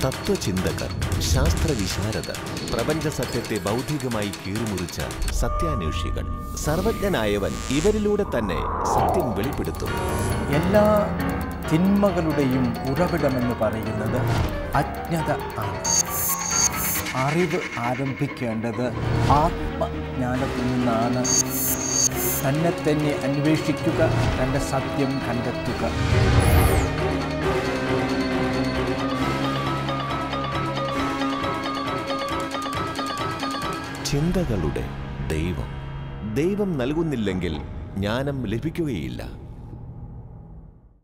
തത്വചിന്തകർ ശാസ്ത്രവിശാരദർ പ്രപഞ്ച സത്യത്തെ ബൗദ്ധികമായി കീറിമുറിച്ച സത്യാന്വേഷികൾ സർവജ്ഞനായവൻ ഇവരിലൂടെ തന്നെ സത്യം വെളിപ്പെടുത്തുന്നു എല്ലാ തിന്മകളുടെയും ഉറവിടമെന്ന് പറയുന്നത് അജ്ഞത ആണ് അറിവ് ആരംഭിക്കേണ്ടത് ആത്മജ്ഞാനത്തിൽ നിന്നാണ് തന്നെ തന്നെ അന്വേഷിക്കുക തൻ്റെ സത്യം കണ്ടെത്തുക ചിന്തകളുടെ ദൈവം ദൈവം നൽകുന്നില്ലെങ്കിൽ ജ്ഞാനം ലഭിക്കുകയില്ല